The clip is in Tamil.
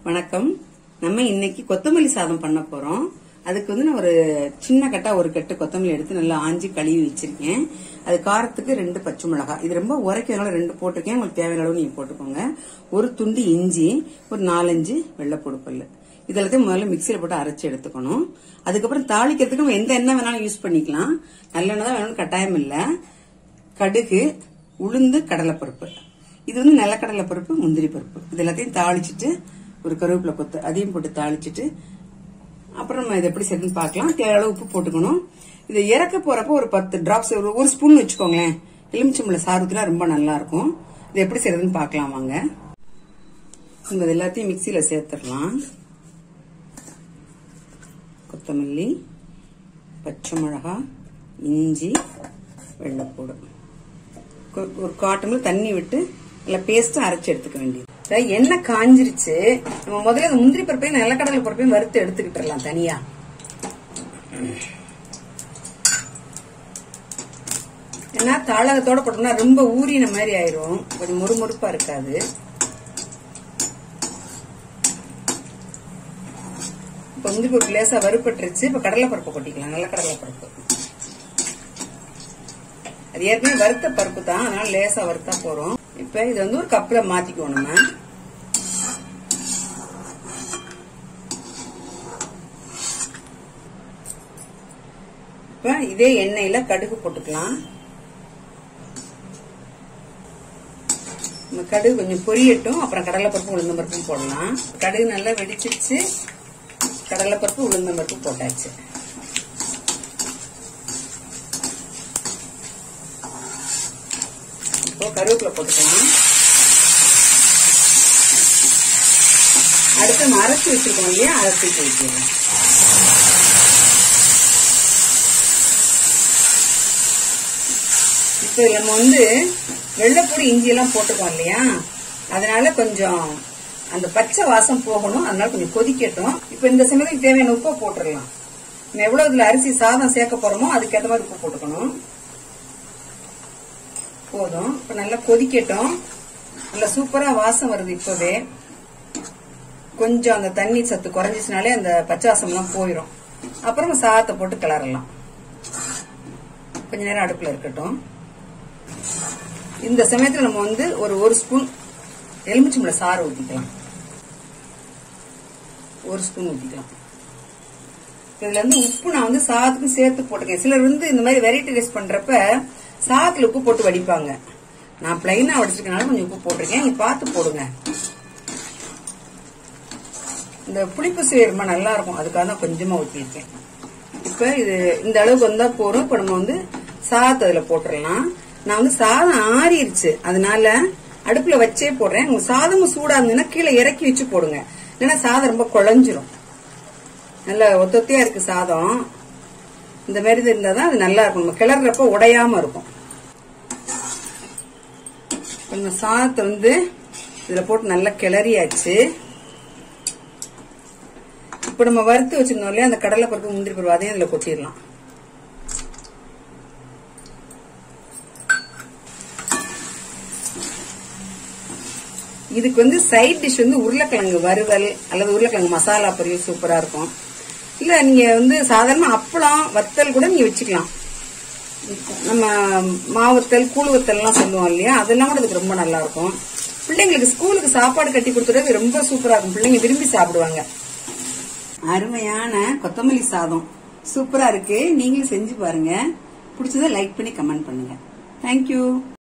வணக்கம் நம்ம இன்னைக்கு கொத்தமல்லி சாதம் பண்ண போறோம் அதுக்கு வந்து நான் ஒரு சின்ன கட்டா ஒரு கட்டு கொத்தமல்லி எடுத்து நல்லா ஆஞ்சி கழுவி வச்சிருக்கேன் அது காரத்துக்கு ரெண்டு பச்சை மிளகாய் இது ரொம்ப உரைக்கிறதுனால ரெண்டு போட்டிருக்கேன் உங்களுக்கு தேவையான அளவு நீங்க போட்டுக்கோங்க ஒரு துண்டு இஞ்சி ஒரு நாலஞ்சு வெள்ளைப்பூடு பல்லு இதெல்லாத்தையும் முதல்ல மிக்சியில போட்டு அரைச்சு எடுத்துக்கணும் அதுக்கப்புறம் தாளிக்கிறதுக்கு நம்ம எந்த எண்ணெய் வேணாலும் யூஸ் பண்ணிக்கலாம் நல்லெண்ணெய் தான் வேணும்னு கட்டாயம் இல்லை கடுகு உளுந்து கடலைப்பருப்பு இது வந்து நிலக்கடலை பருப்பு முந்திரி பருப்பு இது எல்லாத்தையும் தாளிச்சிட்டு ஒரு கருவேப்பிலை கொத்து அதையும் போட்டு தாளிச்சிட்டு அப்புறம் நம்ம இதை எப்படி செய்யணும்னு பார்க்கலாம் தேவையான அளவு உப்பு போட்டுக்கணும் இதை இறக்க போறப்போ ஒரு பத்து டிராப்ஸ் ஒரு ஒரு ஸ்பூன் வச்சுக்கோங்களேன் எலுமிச்சம்பழ சாறு ஊத்தினா ரொம்ப நல்லா இருக்கும் இது எப்படி செய்யறதுன்னு பார்க்கலாம் வாங்க நம்ம இது எல்லாத்தையும் மிக்சியில சேர்த்துடலாம் கொத்தமல்லி பச்சை மிளகா இஞ்சி வெள்ளைப்பூடு கொ- ஒரு காட்டமில் தண்ணி விட்டு நல்லா பேஸ்டா அரைச்சு எடுத்துக்க வேண்டியது அதாவது எண்ணெய் காஞ்சிருச்சு நம்ம முதல்ல இந்த முந்திரி பருப்பையும் நிலக்கடலை பருப்பையும் வறுத்து எடுத்துக்கிட்டுலாம் தனியா ஏன்னா தாளகத்தோட போட்டோம்னா ரொம்ப ஊறின மாதிரி ஆயிரும் கொஞ்சம் மொறுமொறுப்பா இருக்காது இப்ப முந்திரி பருப்பு லேசா வறுப்பட்டுருச்சு இப்ப கடலை பருப்பு கொட்டிக்கலாம் நல்ல கடலை பருப்பு அது ஏற்கனவே வறுத்த பருப்பு தான் அதனால லேசா வறுத்தா போறோம் இப்ப இது வந்து ஒரு கப்ல மாத்திக்குவோம் நம்ம இப்ப இதே எண்ணெயில கடுகு போட்டுக்கலாம் நம்ம கடுகு கொஞ்சம் பொரியட்டும் அப்புறம் கடலைப்பருப்பு உளுந்தம் பருப்பும் போடலாம் கடுகு நல்லா வெடிச்சிருச்சு கடலைப்பருப்பு உளுந்தம் பருப்பு போட்டாச்சு இப்போ கருவேப்பிலை போட்டுக்கலாம் அடுத்து நம்ம அரைச்சி வச்சிருக்கோம் இல்லையா அதை தூக்கி வைக்கிறோம் இப்போ நம்ம வந்து வெள்ளைப்பூடி இஞ்சி எல்லாம் போட்டுக்கோம் இல்லையா அதனால கொஞ்சம் அந்த பச்சை வாசம் போகணும் அதனால கொஞ்சம் கொதிக்கட்டும் இப்போ இந்த சமயத்துக்கு தேவையான உப்பை போட்டுடலாம் நம்ம எவ்வளவு இதுல அரிசி சாதம் சேர்க்க போறோமோ அதுக்கேற்ற மாதிரி உப்பு போட்டுக்கணும் போதும் இப்ப நல்லா கொதிக்கட்டும் நல்லா சூப்பரா வாசம் வருது இப்பவே கொஞ்சம் அந்த தண்ணி சத்து குறைஞ்சிச்சுனாலே அந்த பச்சை வாசம்லாம் போயிடும் அப்புறம் சாதத்தை போட்டு கிளறலாம் கொஞ்ச நேரம் அடுப்புல இருக்கட்டும் இந்த சமயத்துல நம்ம வந்து ஒரு ஒரு ஸ்பூன் எலுமிச்சம்பழ சாறு ஊத்திக்கலாம் ஒரு ஸ்பூன் ஊத்திக்கலாம் இதுல வந்து உப்பு நான் வந்து சாதத்துக்கும் சேர்த்து போட்டுக்கேன் சிலர் வந்து இந்த மாதிரி வெரைட்டி ரைஸ் பண்றப்ப சாதத்துல உப்பு போட்டு வடிப்பாங்க நான் பிளைனா வடிச்சிருக்கனால கொஞ்சம் உப்பு போட்டிருக்கேன் நீங்க பார்த்து போடுங்க இந்த புளிப்பு சுவை ரொம்ப நல்லா இருக்கும் அதுக்காக தான் கொஞ்சமா ஊத்திருக்கேன் இப்ப இது இந்த அளவுக்கு வந்தா போறோம் இப்ப நம்ம வந்து சாதத்தை அதுல போட்டுடலாம் நான் வந்து சாதம் ஆறிடுச்சு அதனால அடுப்புல வச்சே போடுறேன் உங்க சாதமும் சூடா இருந்ததுன்னா கீழே இறக்கி வச்சு போடுங்க இல்லைன்னா சாதம் ரொம்ப குழஞ்சிரும் நல்ல ஒத்தொத்தையா இருக்கு சாதம் இந்த மாதிரி இது இருந்தாதான் அது நல்லா இருக்கும் நம்ம கிளறப்ப உடையாம இருக்கும் கொஞ்சம் சாதத்தை வந்து இதுல போட்டு நல்லா கிளறியாச்சு இப்ப நம்ம வறுத்து வச்சிருந்தோம் இல்லையா அந்த கடலை பருப்பு முந்திரி பருப்பு அதையும் இதுல கொட்டிடலாம் இதுக்கு வந்து சைட் டிஷ் வந்து உருளைக்கிழங்கு வறுவல் அல்லது உருளைக்கிழங்கு மசாலா பொரியல் சூப்பரா இருக்கும் இல்ல நீங்க வந்து சாதாரண அப்பளம் வத்தல் கூட நீங்க வச்சுக்கலாம் நம்ம மாவத்தல் கூழு வத்தல்லாம் சொல்லுவோம் இல்லையா அதெல்லாம் கூட இதுக்கு ரொம்ப நல்லா இருக்கும் பிள்ளைங்களுக்கு ஸ்கூலுக்கு சாப்பாடு கட்டி கொடுத்துறது ரொம்ப சூப்பரா இருக்கும் பிள்ளைங்க விரும்பி சாப்பிடுவாங்க அருமையான கொத்தமல்லி சாதம் சூப்பரா இருக்கு நீங்களும் செஞ்சு பாருங்க பிடிச்சதை லைக் பண்ணி கமெண்ட் பண்ணுங்க தேங்க்யூ